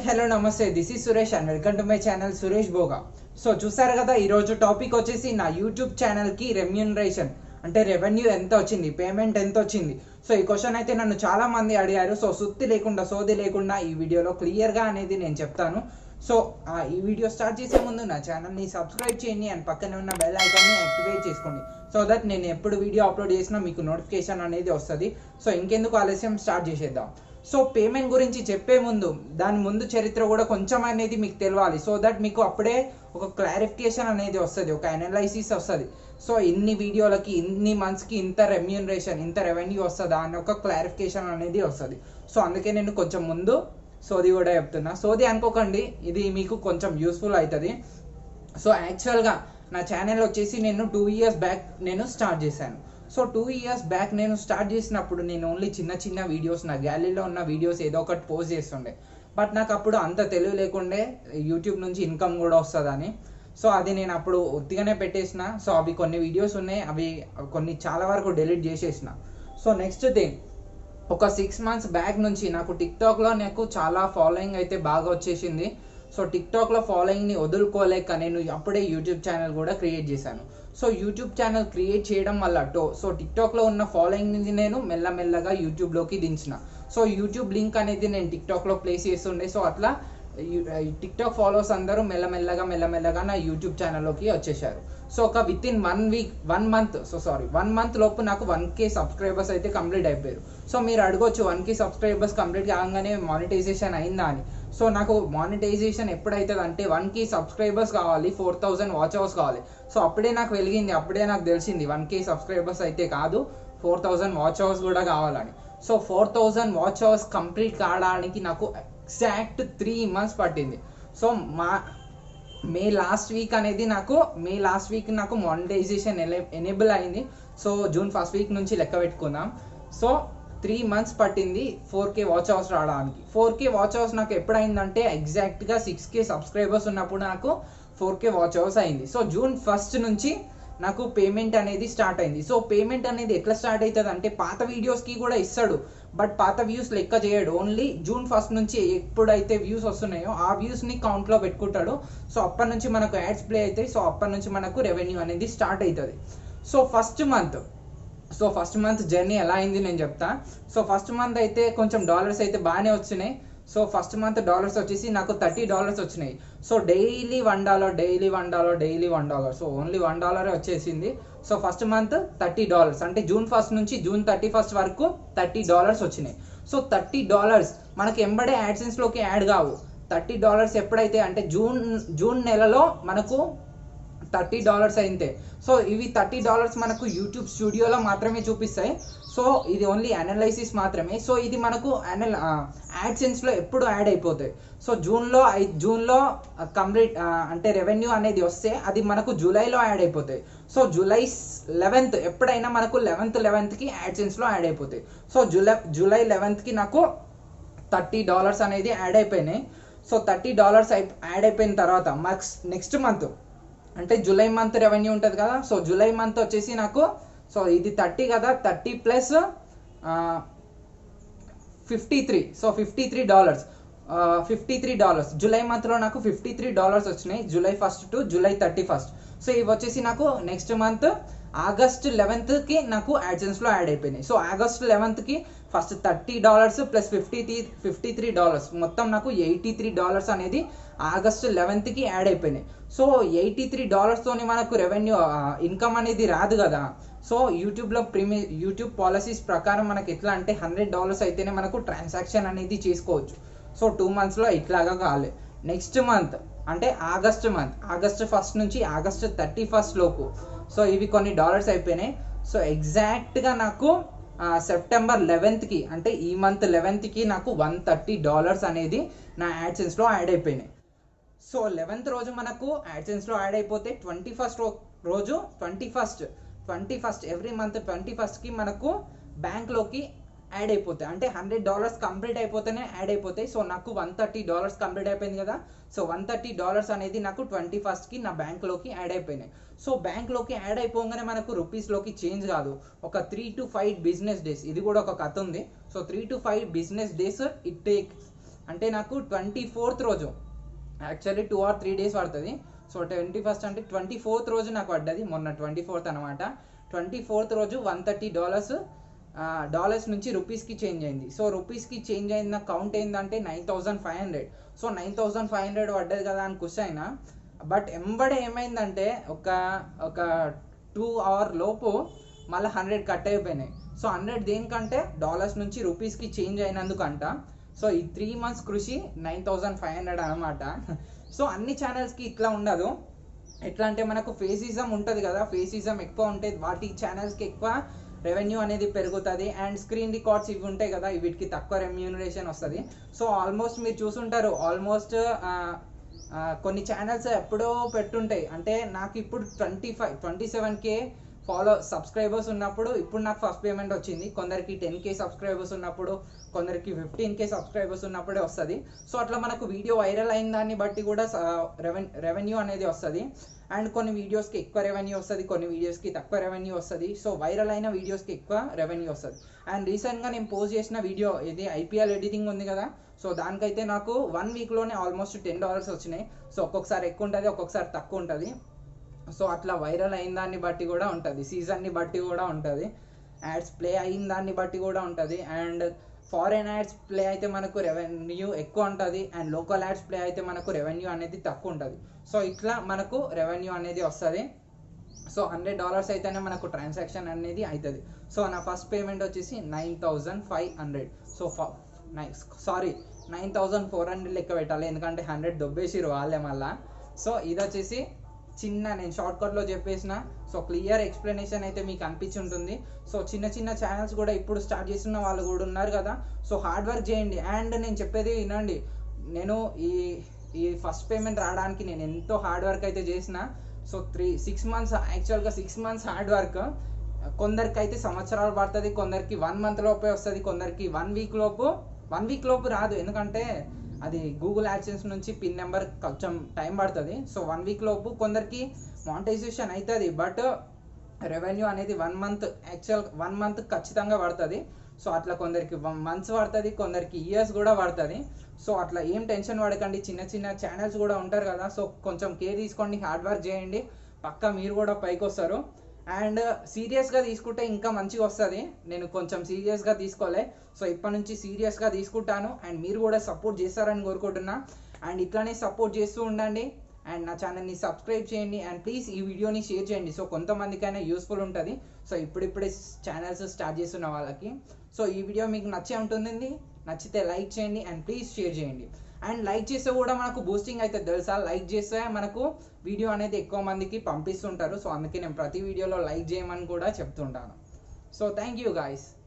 hello నమస్తే this is Suresh and welcome to my channel Suresh Bhoga so చూసారు కదా ఈరోజు టాపిక్ వచ్చేసి నా యూట్యూబ్ ఛానల్కి రెమ్యూనరేషన్ అంటే రెవెన్యూ ఎంత వచ్చింది పేమెంట్ ఎంత వచ్చింది సో ఈ క్వశ్చన్ అయితే నన్ను చాలా మంది అడిగారు సో సుత్తి లేకుండా సోది లేకుండా ఈ వీడియోలో క్లియర్గా అనేది నేను చెప్తాను సో ఆ, ఈ వీడియో స్టార్ట్ చేసే ముందు నా ఛానల్ని సబ్స్క్రైబ్ చేయండి అండ్ పక్కనే ఉన్న బెల్ ఐకాన్ని యాక్టివేట్ చేసుకోండి సో దట్ నేను ఎప్పుడు వీడియో అప్లోడ్ చేసినా మీకు నోటిఫికేషన్ అనేది వస్తుంది సో ఇంకెందుకు ఆలస్యం స్టార్ట్ చేసేద్దాం సో పేమెంట్ గురించి చెప్పే ముందు దాని ముందు చరిత్ర కూడా కొంచెం అనేది మీకు తెలియాలి సో దట్ మీకు అప్పుడే ఒక క్లారిఫికేషన్ అనేది వస్తుంది ఒక అనాలైసిస్ వస్తుంది సో ఇన్ని వీడియోలకి ఇన్ని మంత్స్కి ఇంత రెమ్యూనరేషన్ ఇంత రెవెన్యూ వస్తుందా అని ఒక క్లారిఫికేషన్ అనేది వస్తుంది సో అందుకే నేను కొంచెం ముందు సోది కూడా చెప్తున్నా సోది అనుకోకండి ఇది మీకు కొంచెం యూస్ఫుల్ అవుతుంది సో యాక్చువల్గా నా ఛానల్ వచ్చేసి నేను టూ ఇయర్స్ బ్యాక్ నేను స్టార్ట్ చేశాను సో టూ ఇయర్స్ బ్యాక్ నేను స్టార్ట్ చేసినప్పుడు నేను ఓన్లీ చిన్న చిన్న వీడియోస్ నా గ్యాలరీలో ఉన్న వీడియోస్ ఏదో ఒకటి పోస్ట్ చేస్తుండే బట్ నాకు అప్పుడు అంత తెలివి లేకుండే యూట్యూబ్ నుంచి ఇన్కమ్ కూడా వస్తుందని సో అది నేను అప్పుడు ఉత్తిగానే పెట్టేసిన సో అవి కొన్ని వీడియోస్ ఉన్నాయి అవి కొన్ని చాలా వరకు డెలీట్ చేసేసిన సో నెక్స్ట్ థింగ్ ఒక సిక్స్ మంత్స్ బ్యాక్ నుంచి నాకు టిక్టాక్లో నాకు చాలా ఫాలోయింగ్ అయితే బాగా వచ్చేసింది సో టిక్టాక్లో ఫాలోయింగ్ని వదులుకోలేక నేను అప్పుడే యూట్యూబ్ ఛానల్ కూడా క్రియేట్ చేశాను సో యూట్యూబ్ ఛానల్ క్రియేట్ చేయడం వల్ల టో సో టిక్టాక్లో ఉన్న ఫాలోయింగ్ని నేను మెల్లమెల్లగా యూట్యూబ్లోకి దించిన సో యూట్యూబ్ లింక్ అనేది నేను టిక్టాక్లో ప్లేస్ చేస్తుండే సో అట్లా టిక్టాక్ ఫాలోవర్స్ అందరూ మెల్లమెల్లగా మెల్లమెల్లగా నా యూట్యూబ్ ఛానల్లోకి వచ్చేసారు సో ఒక within one week one month so sorry one month లోపు నాకు వన్ కే సబ్స్క్రైబర్స్ అయితే కంప్లీట్ అయిపోయారు సో మీరు అడగొచ్చు వన్ కే సబ్స్క్రైబర్స్ కంప్లీట్ కాగానే మానిటైజేషన్ అయిందా అని సో నాకు మానిటైజేషన్ ఎప్పుడైతుంది అంటే వన్ కే సబ్స్క్రైబర్స్ కావాలి ఫోర్ థౌజండ్ వాచ్ అవర్స్ కావాలి సో అప్పుడే నాకు వెలిగింది అప్పుడే నాకు తెలిసింది వన్ కే సబ్స్క్రైబర్స్ అయితే కాదు ఫోర్ థౌజండ్ వాచ్ అవర్స్ కూడా కావాలని so four thousand watch hours complete కావడానికి నాకు ఎగ్జాక్ట్ త్రీ మంత్స్ పట్టింది సో మా మే లాస్ట్ వీక్ అనేది నాకు మే లాస్ట్ వీక్ నాకు మానిటైజేషన్ ఎనేబుల్ అయింది సో జూన్ ఫస్ట్ వీక్ నుంచి లెక్క పెట్టుకుందాం సో త్రీ మంత్స్ పట్టింది ఫోర్ కే వాచ్ అవర్స్ రావడానికి ఫోర్ కే వాచ్ అవర్స్ నాకు ఎప్పుడైందంటే ఎగ్జాక్ట్గా సిక్స్ కే సబ్స్క్రైబర్స్ ఉన్నప్పుడు నాకు ఫోర్ కే వాచ్ అవర్స్ అయింది సో జూన్ ఫస్ట్ నుంచి నాకు పేమెంట్ అనేది స్టార్ట్ అయింది సో పేమెంట్ అనేది ఎట్లా స్టార్ట్ అవుతుంది అంటే పాత వీడియోస్కి కూడా ఇస్తాడు బట్ పాత వ్యూస్ లెక్క చేయడు ఓన్లీ జూన్ ఫస్ట్ నుంచి ఎప్పుడైతే వ్యూస్ వస్తున్నాయో ఆ వ్యూస్ని కౌంట్లో పెట్టుకుంటాడు సో అప్పటి నుంచి మనకు యాడ్స్ ప్లే అవుతాయి సో అప్పటి నుంచి మనకు రెవెన్యూ అనేది స్టార్ట్ అవుతుంది so first month so first month journey ఎలా అయింది నేను చెప్తా సో ఫస్ట్ మంత్ అయితే కొంచెం డాలర్స్ అయితే బాగానే వచ్చినాయి సో ఫస్ట్ మంత్ డాలర్స్ వచ్చేసి నాకు థర్టీ డాలర్స్ వచ్చినాయి so daily one dollar daily one dollar daily one dollar so only one డాలరే వచ్చేసింది so first month thirty dollars అంటే జూన్ ఫస్ట్ నుంచి జూన్ థర్టీ ఫస్ట్ వరకు థర్టీ డాలర్స్ వచ్చినాయి so thirty dollars మనకి ఎంబడే యాడ్సెన్స్లోకి యాడ్ కావు థర్టీ డాలర్స్ ఎప్పుడైతే అంటే జూన్ జూన్ నెలలో మనకు థర్టీ డాలర్స్ అయితే సో ఇవి థర్టీ డాలర్స్ మనకు యూట్యూబ్ స్టూడియోలో మాత్రమే చూపిస్తాయి సో ఇది ఓన్లీ అనలైసిస్ మాత్రమే సో ఇది మనకు అనల్ యాడ్సెన్స్లో ఎప్పుడు యాడ్ అయిపోతాయి సో జూన్లో జూన్లో కంప్లీట్ అంటే రెవెన్యూ అనేది వస్తే అది మనకు జూలైలో యాడ్ అయిపోతాయి సో జూలై లెవెన్త్ ఎప్పుడైనా మనకు లెవెన్త్ లెవెన్త్కి యాడ్సెన్స్లో యాడ్ అయిపోతాయి సో జూలై జూలై లెవెన్త్కి నాకు థర్టీ డాలర్స్ అనేది యాడ్ అయిపోయినాయి సో థర్టీ డాలర్స్ అయి యాడ్ అయిపోయిన తర్వాత మాక్స్ నెక్స్ట్ మంత్ అంటే జూలై మంత్ రెవెన్యూ ఉంటుంది కదా సో జూలై మంత్ వచ్చేసి నాకు సో ఇది థర్టీ కదా thirty plus fifty three so fifty three dollars fifty three dollars July మంత్లో నాకు ఫిఫ్టీ త్రీ డాలర్స్ వచ్చినాయి July first to July thirty first so ఇవి వచ్చేసి నాకు నెక్స్ట్ మంత్ ఆగస్ట్ లెవెన్త్కి నాకు యాడ్సెన్స్లో యాడ్ అయిపోయినాయి సో ఆగస్ట్ లెవెన్త్కి first thirty dollars plus fifty three fifty three dollars మొత్తం నాకు ఎయిటీ త్రీ డాలర్స్ అనేది ఆగస్ట్ లెవెన్త్కి యాడ్ అయిపోయినాయి సో ఎయిటీ త్రీ డాలర్స్తోని మనకు రెవెన్యూ ఇన్కమ్ అనేది రాదు కదా సో యూట్యూబ్లో ప్రీమి యూట్యూబ్ పాలసీస్ ప్రకారం మనకి ఎట్లా అంటే హండ్రెడ్ డాలర్స్ అయితేనే మనకు ట్రాన్సాక్షన్ అనేది చేసుకోవచ్చు సో టూ మంత్స్లో ఇట్లాగా కాలే నెక్స్ట్ మంత్ అంటే ఆగస్ట్ మంత్ ఆగస్ట్ ఫస్ట్ నుంచి ఆగస్ట్ థర్టీ ఫస్ట్ లోపు సో ఇవి కొన్ని డాలర్స్ అయిపోయినాయి సో ఎగ్జాక్ట్గా నాకు సెప్టెంబర్ లెవెన్త్కి అంటే ఈ మంత్ లెవెన్త్కి నాకు వన్ థర్టీ డాలర్స్ అనేది నా యాడ్సెన్స్లో యాడ్ అయిపోయినాయి సో లెవెన్త్ రోజు మనకు యాడ్సెన్స్లో యాడ్ అయిపోతే ట్వంటీ ఫస్ట్ రోజు twenty first twenty first every month twenty ఫస్ట్కి మనకు బ్యాంక్లోకి యాడ్ అయిపోతాయి అంటే హండ్రెడ్ డాలర్స్ కంప్లీట్ అయిపోతేనే యాడ్ అయిపోతాయి సో నాకు వన్ థర్టీ డాలర్స్ కంప్లీట్ అయిపోయింది కదా సో వన్ థర్టీ డాలర్స్ అనేది నాకు ట్వంటీ ఫస్ట్కి నా బ్యాంక్లోకి యాడ్ అయిపోయినాయి సో బ్యాంక్లోకి యాడ్ అయిపోగానే మనకు రూపీస్లోకి చేంజ్ కాదు ఒక three to five business days ఇది కూడా ఒక కథ ఉంది so three to five business days it take అంటే నాకు ట్వంటీ ఫోర్త్ రోజు actually two or three days పడుతుంది సో ట్వంటీ ఫస్ట్ అంటే ట్వంటీ ఫోర్త్ రోజు నాకు పడ్డది మొన్న ట్వంటీ ఫోర్త్ అనమాట ట్వంటీ ఫోర్త్ రోజు వన్ థర్టీ డాలర్స్ డాలర్స్ నుంచి రూపీస్కి చేంజ్ అయింది సో రూపీస్కి చేంజ్ అయిన కౌంట్ ఏంటంటే nine thousand five hundred so nine thousand five hundred పడ్డది కదా అని ఖుషి అయినా బట్ ఎంబడే ఏమైందంటే ఒక ఒక టూ అవర్ లోపు మళ్ళీ హండ్రెడ్ కట్ అయిపోయినాయి సో హండ్రెడ్ దేనికంటే డాలర్స్ నుంచి రూపీస్కి చేంజ్ అయినందుకంట సో ఈ త్రీ మంత్స్ కృషి నైన్ థౌసండ్ ఫైవ్ హండ్రెడ్ అనమాట సో అన్ని ఛానల్స్కి ఇట్లా ఉండదు ఎట్లా అంటే మనకు ఫేసిజం ఉంటుంది కదా ఫేసిజం ఎక్కువ ఉంటే వాటి ఛానల్స్కి ఎక్కువ రెవెన్యూ అనేది పెరుగుతుంది అండ్ స్క్రీన్ రికార్డ్స్ ఇవి ఉంటాయి కదా వీటికి తక్కువ రెమ్యూనరేషన్ వస్తుంది సో ఆల్మోస్ట్ మీరు చూసుంటారు ఆల్మోస్ట్ కొన్ని ఛానల్స్ ఎప్పుడో పెట్టుంటాయి అంటే నాకు ఇప్పుడు twenty five twenty seven K follow subscribers ఉన్నప్పుడు ఇప్పుడు నాకు ఫస్ట్ పేమెంట్ వచ్చింది కొందరికి టెన్ కే సబ్స్క్రైబర్స్ ఉన్నప్పుడు కొందరికి ఫిఫ్టీన్ కే సబ్స్క్రైబర్స్ ఉన్నప్పుడే వస్తుంది సో అట్లా మనకు వీడియో వైరల్ అయిన దాన్ని బట్టి కూడా రెవెన్ రెవెన్యూ అనేది వస్తుంది అండ్ కొన్ని వీడియోస్కి ఎక్కువ రెవెన్యూ వస్తుంది కొన్ని వీడియోస్కి తక్కువ రెవెన్యూ వస్తుంది సో వైరల్ అయిన వీడియోస్కి ఎక్కువ రెవెన్యూ వస్తుంది అండ్ రీసెంట్గా నేను పోస్ట్ చేసిన వీడియో ఇది ఐపీఎల్ ఎడిటింగ్ ఉంది కదా సో దానికైతే నాకు వన్ వీక్లోనే ఆల్మోస్ట్ టెన్ డాలర్స్ వచ్చినాయి సో ఒక్కొక్కసారి ఎక్కువ ఉంటుంది ఒక్కొక్కసారి తక్కువ ఉంటుంది సో అట్లా వైరల్ అయిన దాన్ని బట్టి కూడా ఉంటుంది సీజన్ని బట్టి కూడా ఉంటుంది యాడ్స్ ప్లే అయిన దాన్ని బట్టి కూడా ఉంటుంది అండ్ ఫారెన్ యాడ్స్ ప్లే అయితే మనకు రెవెన్యూ ఎక్కువ ఉంటుంది అండ్ లోకల్ యాడ్స్ ప్లే అయితే మనకు రెవెన్యూ అనేది తక్కువ ఉంటుంది సో ఇట్లా మనకు రెవెన్యూ అనేది వస్తుంది సో హండ్రెడ్ డాలర్స్ అయితేనే మనకు ట్రాన్సాక్షన్ అనేది అవుతుంది సో నా ఫస్ట్ పేమెంట్ వచ్చేసి nine thousand five hundred so nine sorry nine thousand four hundred లెక్క పెట్టాలి ఎందుకంటే హండ్రెడ్ దొబ్బేసిరు వాళ్ళే మళ్ళా సో ఇది వచ్చేసి చిన్న నేను షార్ట్ కట్లో చెప్పేసిన సో క్లియర్ ఎక్స్ప్లెనేషన్ అయితే మీకు అనిపించి ఉంటుంది సో చిన్న చిన్న ఛానల్స్ కూడా ఇప్పుడు స్టార్ట్ చేస్తున్న వాళ్ళు కూడా ఉన్నారు కదా సో హార్డ్ వర్క్ చేయండి అండ్ నేను చెప్పేది వినండి నేను ఈ ఈ ఫస్ట్ పేమెంట్ రావడానికి నేను ఎంతో హార్డ్ వర్క్ అయితే చేసిన సో త్రీ సిక్స్ మంత్స్ యాక్చువల్గా సిక్స్ మంత్స్ హార్డ్ వర్క్ కొందరికి అయితే సంవత్సరాలు పడుతుంది కొందరికి వన్ మంత్ లోపే వస్తుంది కొందరికి వన్ వీక్ లోపు వన్ వీక్ లోపు రాదు ఎందుకంటే అది గూగుల్ యాడ్సెన్స్ నుంచి పిన్ నెంబర్ కొంచెం టైం పడుతుంది సో వన్ వీక్ లోపు కొందరికి మానిటైజేషన్ అవుతుంది బట్ రెవెన్యూ అనేది one month actual one month ఖచ్చితంగా పడుతుంది సో అట్లా కొందరికి మంత్స్ పడుతుంది కొందరికి ఇయర్స్ కూడా పడుతుంది సో అట్లా ఏం టెన్షన్ పడకండి చిన్న చిన్న ఛానల్స్ కూడా ఉంటారు కదా సో కొంచెం కేర్ తీసుకోండి హార్డ్ వర్క్ చేయండి పక్కా మీరు కూడా పైకి వస్తారు అండ్ సీరియస్గా తీసుకుంటే ఇంకా మంచిగా వస్తుంది నేను కొంచెం సీరియస్గా తీసుకోలే సో ఇప్పటి నుంచి సీరియస్గా తీసుకుంటాను అండ్ మీరు కూడా సపోర్ట్ చేస్తారని కోరుకుంటున్నా అండ్ ఇట్లానే సపోర్ట్ చేస్తూ ఉండండి అండ్ నా ఛానల్ని సబ్స్క్రైబ్ చేయండి అండ్ ప్లీజ్ ఈ వీడియోని షేర్ చేయండి సో కొంతమందికైనా యూస్ఫుల్ ఉంటుంది సో ఇప్పుడిప్పుడే ఛానల్స్ స్టార్ట్ చేస్తున్న వాళ్ళకి సో ఈ వీడియో మీకు నచ్చే ఉంటుంది నచ్చితే లైక్ చేయండి అండ్ ప్లీజ్ షేర్ చేయండి అండ్ లైక్ చేస్తే కూడా మనకు బూస్టింగ్ అయితే తెలుసా లైక్ చేస్తే మనకు వీడియో అనేది ఎక్కువ మందికి పంపిస్తుంటారు సో అందుకే నేను ప్రతి వీడియోలో లైక్ చేయమని కూడా చెప్తుంటాను సో థ్యాంక్ యూ గాయస్